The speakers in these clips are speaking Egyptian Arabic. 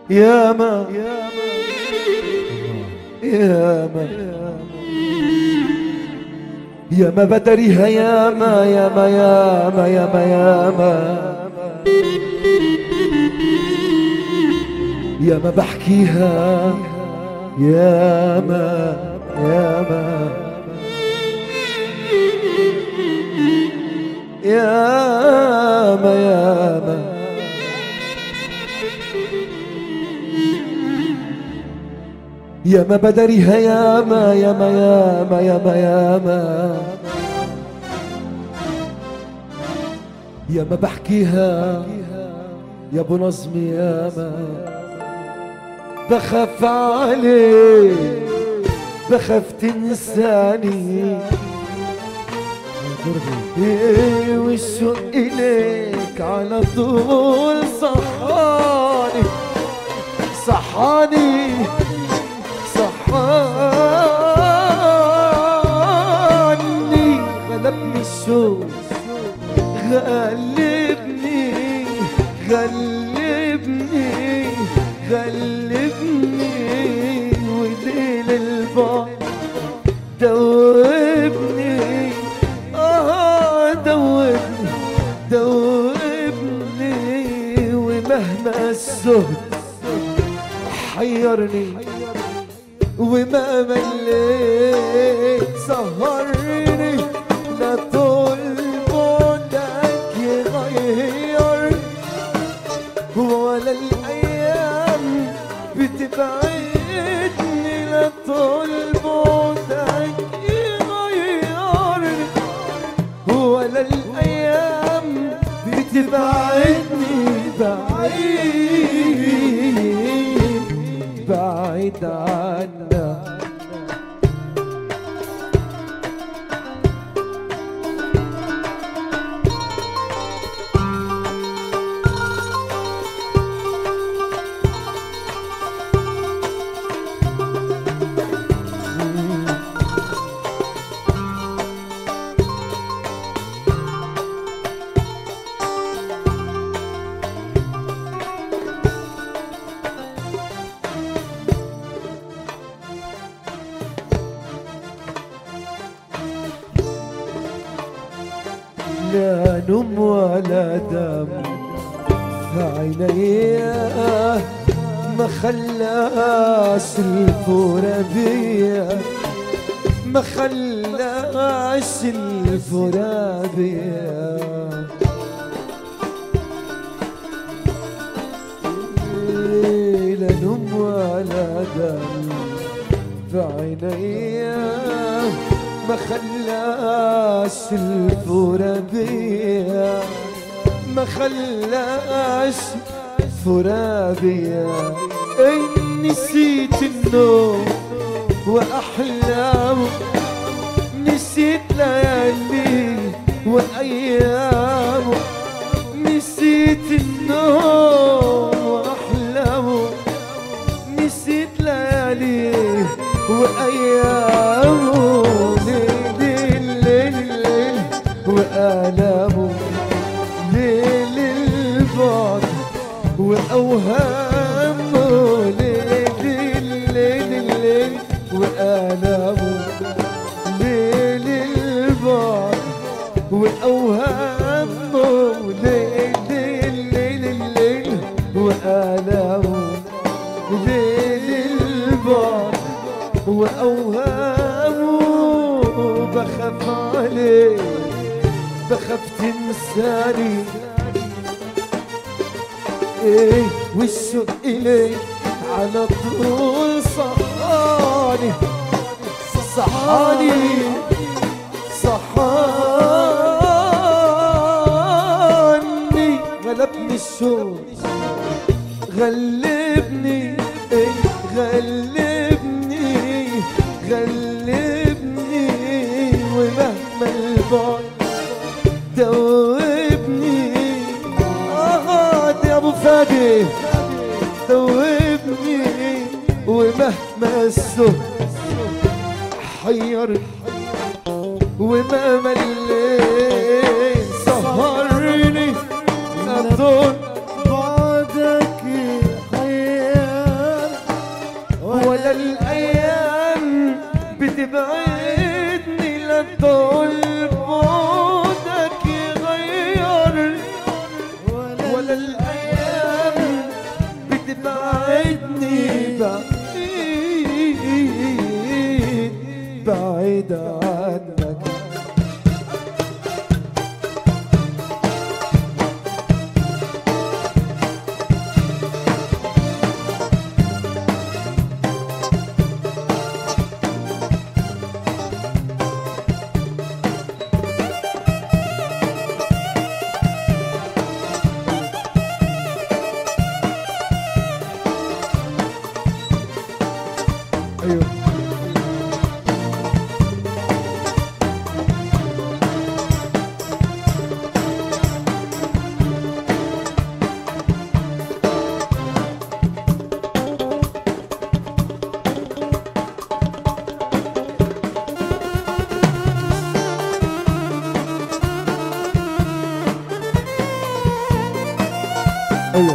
يا ما يا ما يا ما بدريها يا ما يا ما يا ما يا ما يا ما يا ما بحكيها يا ما يا ما يا ما يا ما يا ما بدريها يا ما يا ما يا ما يا ما يا ما يا ما بحكيها يا ابو نظمي يا ما بخاف عليك بخاف تنساني إيه والشوق إليك على طول صحاني صحاني صحاني غلبني الشوق غلبني غلبني غلبني وليل البعد دوبني آه دوبني دوبني ومهما الزهد حيرني وما مليت سهرني لا طول بعدك يغير ولا الايام بتبعدني لا طول بعدك يغيرني ولا الايام بتبعدني بعيد بعيد عنك لا نوم ولا دم عينيا ما خلاش الفورة بيا ما خلاش الفورة بيا إيه، لا نوم ولا دم بعينيا ما خلاش الفورة بيا ما خلاش فورة بيا اي نسيت النوم واحلامه نسيت ليالي وايامه نسيت النوم واحلامه نسيت ليالي وايامه ليل ليل ليل والامه ليل البعد واوهامه ليل ليل ليل والامه ليل البعد واوهامه ليل ليل ليل والامه ليل البعد وأوهامه بخاف عليك بخاف تنساني ايه والشوق إليك على طول صحاني صحاني صحاني غلبني الشوق غلبني ايه غلبني غلبني ومهما البعد دوبني اه يا ابو فادي دوبني ومهما السهد حيرني وما مليت سهرني أطول بعدك ولا الايام بتبعدني لا طول بعدك يغير ولا الايام بتبعدني بعيد بعيد عنك ايوه ايوه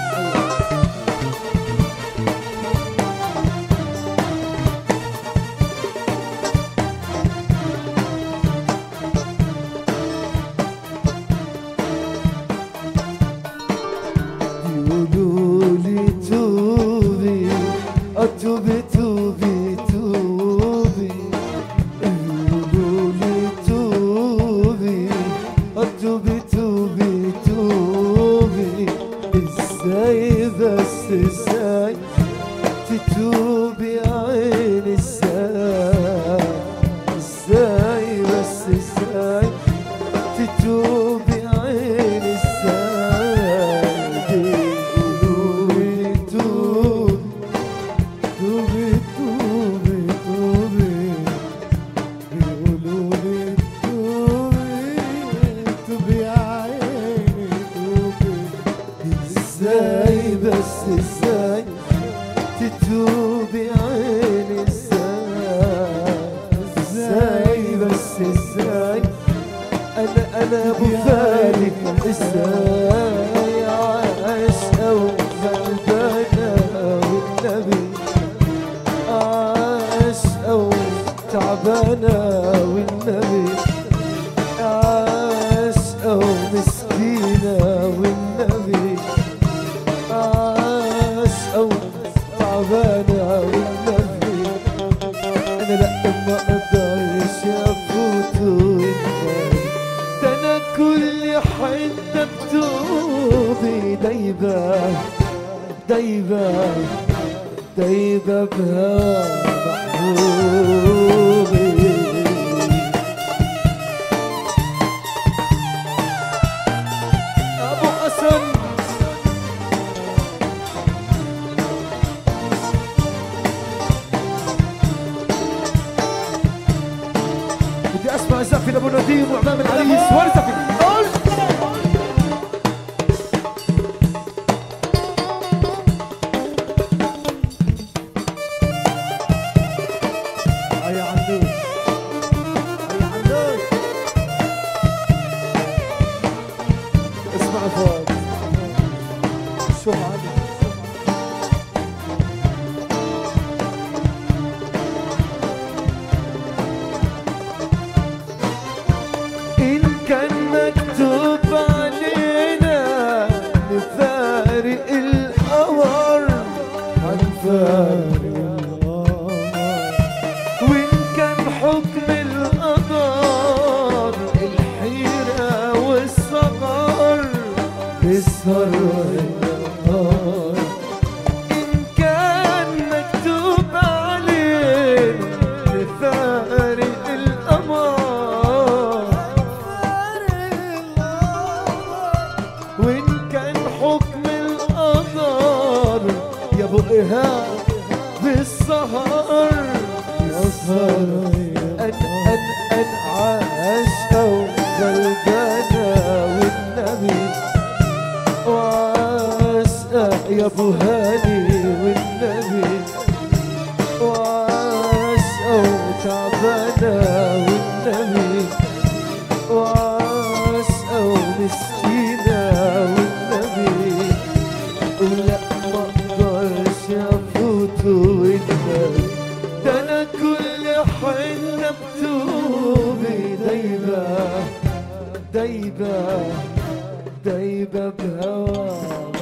يقولوا لي توبي أتوبي توبي توبي يقولوا لي توبي أتوبي توبي توبي ازاي بس ازاي تتوبي عيني ازاي ازاي بس ازاي تتوبي عيني ازاي بيقولوا لي توبي توبي توبي توبي بيقولوا لي توبي توبي يا عيني توبي ازاي بس ازاي تتوبي عيني ازاي ازاي بس ازاي انا انا ابو فالك ازاي عايش او غلبانه والنبي عايش او تعبانه والنبي عايش او مسكينه والنبي عايش او تعبانه والنبي انا لا ما اقدرش افوت والنبي ده انا كل حته بتوبي دايبه دايبه دايبه بهوى محبوبي ابو حسن بدي اسمع زفي لابو نديم وامام العريس وين زفي قول يا عندوش يا عندوش اسمع فوق شوف عادي إن كان مكتوب علينا نفارق القمر هنفارق القمر وإن كان حكم القدر الحيرة والصغر نسهر النهار إن كان مكتوب علينا نفارق القمر وإن كان حكم القدر يا ابو إيهاب بالسهر يسهر أن أن أن عاشقة وغلبانة والنبي وعاشقة يا ابو هاني والنبي وعاشقة وتعبانة والنبي وعاشقة ومسكينة والنبي ولا ما اقدرش افوت الناس ده انا كل حنة بتوبي دايبة دايبة دايبة بهواك